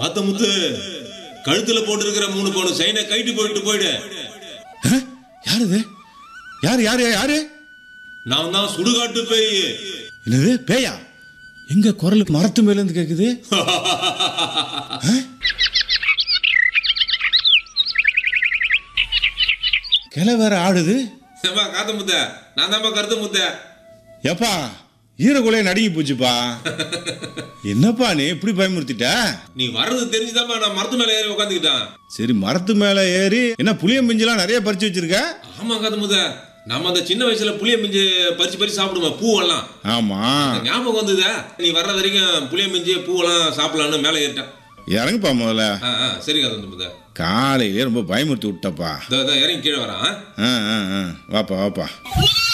காத்த முத்து கழுத்துல போட்டிருக்கிற மூணு பவுன் செயினை கைட்டு போயிட்டு போயிடு ஆ? யார் இது யார் யார் யாரு நான் தான் சுடுகாட்டு பேய் என்னது பேயா எங்க குரலுக்கு மரத்து மேல இருந்து கேக்குது ஆ? கிளை வேற ஆடுது ஏப்பா காத்த முத்த நான் தான்ப்பா கருத்து முத்த ஏப்பா ஈரக்குலைய நடுங்கி போச்சுப்பா என்னப்பா நீ இப்படி பயமுறுத்திட்ட நீ வர்றது தெரிஞ்சுதான்ப்பா நான் மரத்து மேல ஏறி உட்காந்துக்கிட்டேன் சரி மரத்து மேல ஏறி என்ன புளியம் பிஞ்செல்லாம் நிறைய பறிச்சு வச்சிருக்க ஆமா காத்த முத்த நம்ம அந்த சின்ன வயசுல புளிய மிஞ்சு பறிச்சு பறிச்சு சாப்பிடுவோம் பூவெல்லாம் ஆமா ஞாபகம் வந்ததா நீ வர்ற வரைக்கும் புளிய மிஞ்சு பூவெல்லாம் சாப்பிடலான்னு மேலே ஏறிட்டேன் இறங்குப்பா முதல்ல ஆ ஆ சரி காத்த முத்த காலையிலே ரொம்ப பயமுறுத்தி விட்டப்பா இதோ இதோ இறங்கி கீழே வரான் ஆ ஆ ஆ வாப்பா வாப்பா